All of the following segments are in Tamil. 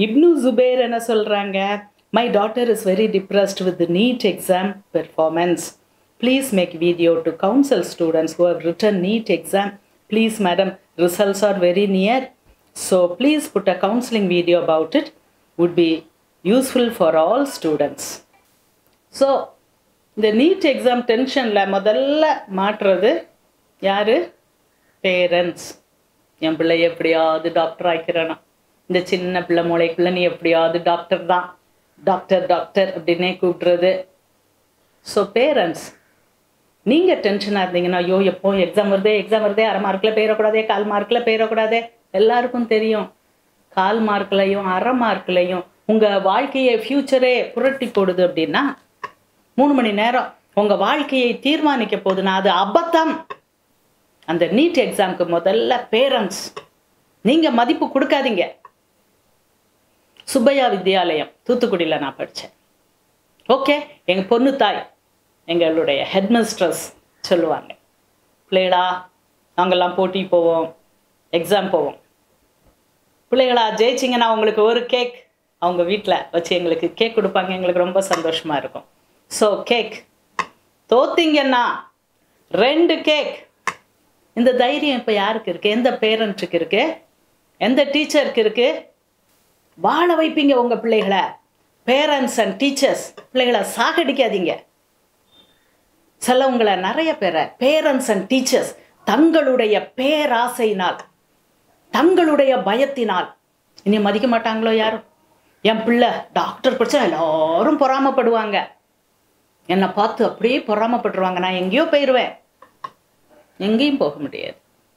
இப்னு ஜுபேர் என்ன சொல்கிறாங்க my daughter is very depressed with NEET exam performance please make video to counsel students who have written NEET exam please madam results are very near so please put a counselling video about it would be useful for all students. So இந்த நீட் எக்ஸாம் டென்ஷனில் முதல்ல மாட்டுறது யார் பேரண்ட்ஸ் என் பிள்ளை எப்படியாவது டாக்டர் ஆக்கிறேனா இந்த சின்ன பிள்ளை மூளைக்குள்ள நீ எப்படியாவது டாக்டர் தான் டாக்டர் டாக்டர் அப்படின்னே கூப்பிடுறது ஸோ பேரண்ட்ஸ் நீங்கள் டென்ஷனாக இருந்தீங்கன்னா ஐயோ எப்போ எக்ஸாம் வருதே எக்ஸாம் வருதே அரை மார்க்கில் போயிடக்கூடாதே கால் மார்க்கில் போயிடக்கூடாதே எல்லாருக்கும் தெரியும் கால் மார்க்லையும் அரை மார்க்லையும் உங்கள் வாழ்க்கையை ஃப்யூச்சரே புரட்டி போடுது அப்படின்னா மூணு மணி நேரம் உங்கள் வாழ்க்கையை தீர்மானிக்க போகுதுன்னா அது அபத்தம் அந்த நீட் எக்ஸாம்க்கு முதல்ல பேரண்ட்ஸ் நீங்கள் மதிப்பு கொடுக்காதீங்க சுப்பையா வித்யாலயம் தூத்துக்குடியில் நான் படித்தேன் ஓகே எங்கள் பொண்ணு தாய் எங்களுடைய ஹெட்மிஸ்ட்ரஸ் சொல்லுவாங்க பிள்ளைகளா நாங்கள்லாம் போட்டி போவோம் எக்ஸாம் போவோம் பிள்ளைகளா ஜெயிச்சிங்கன்னா உங்களுக்கு ஒரு கேக் அவங்க வீட்டில் வச்சு எங்களுக்கு கேக் கொடுப்பாங்க எங்களுக்கு ரொம்ப சந்தோஷமாக இருக்கும் ஸோ கேக் தோத்தீங்கன்னா ரெண்டு கேக் இந்த தைரியம் இப்போ யாருக்கு இருக்குது எந்த பேரண்ட்டுக்கு இருக்குது எந்த டீச்சருக்கு இருக்குது வாழ வைப்பீங்க உங்கள் பிள்ளைகளை பேரண்ட்ஸ் அண்ட் டீச்சர்ஸ் பிள்ளைகளை சாகடிக்காதீங்க சிலவங்களை நிறைய பேரை பேரண்ட்ஸ் அண்ட் டீச்சர்ஸ் தங்களுடைய பேராசையினால் தங்களுடைய பயத்தினால் இனி மதிக்க மாட்டாங்களோ யாரும் என் பிள்ளை டாக்டர் படித்தா எல்லாரும் பொறாமப்படுவாங்க என்னை பார்த்து அப்படியே பொறாமப்பட்டுருவாங்க நான் எங்கேயோ போயிடுவேன் எங்கேயும் போக முடியாது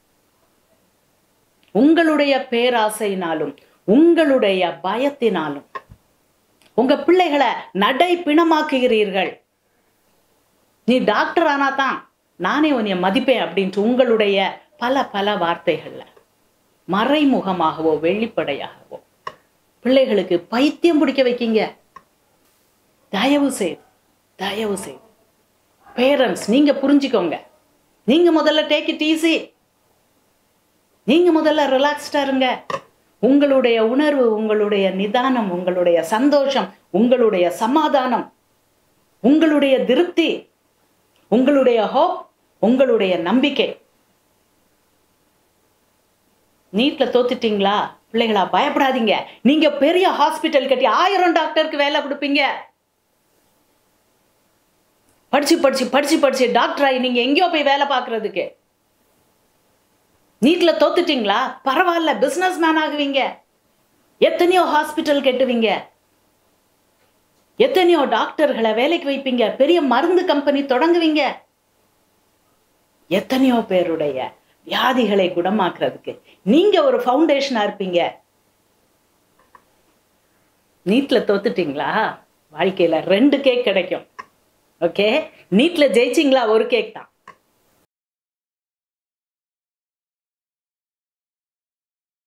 உங்களுடைய பேராசையினாலும் உங்களுடைய பயத்தினாலும் உங்க பிள்ளைகளை நடை பிணமாக்குகிறீர்கள் நீ டாக்டர் ஆனா தான் நானே உன்னை மதிப்பேன் அப்படின்ட்டு உங்களுடைய பல பல வார்த்தைகள்ல மறைமுகமாகவோ வெளிப்படையாகவோ பிள்ளைகளுக்கு பைத்தியம் பிடிக்க வைக்கீங்க தயவு செய்து தயவு செய்து பேரண்ட்ஸ் நீங்க புரிஞ்சுக்கோங்க நீங்க முதல்ல டேக் இட் ஈஸி நீங்க முதல்ல ரிலாக்ஸ்டா இருங்க உங்களுடைய உணர்வு உங்களுடைய நிதானம் உங்களுடைய சந்தோஷம் உங்களுடைய சமாதானம் உங்களுடைய திருப்தி உங்களுடைய ஹோப் உங்களுடைய நம்பிக்கை நீட்ல தோத்துட்டீங்களா பிள்ளைகளா பயப்படாதீங்க நீங்க பெரிய ஹாஸ்பிட்டல் கட்டி ஆயிரம் டாக்டருக்கு வேலை கொடுப்பீங்க படிச்சு படிச்சு படிச்சு படிச்சு டாக்டர் ஆகி நீங்க எங்கேயோ போய் வேலை பார்க்கறதுக்கு நீட்ல தோத்துட்டீங்களா பரவாயில்ல பிசினஸ் மேன் ஆகுவீங்க எத்தனையோ ஹாஸ்பிட்டல் கட்டுவீங்க எத்தனையோ டாக்டர்களை வேலைக்கு வைப்பீங்க பெரிய மருந்து கம்பெனி தொடங்குவீங்க எத்தனையோ பேருடைய வியாதிகளை குணமாக்குறதுக்கு நீங்க ஒரு ஃபவுண்டேஷனா இருப்பீங்க நீட்ல தோத்துட்டீங்களா வாழ்க்கையில ரெண்டு கேக் கிடைக்கும் ஓகே நீட்ல ஜெயிச்சிங்களா ஒரு கேக் தான்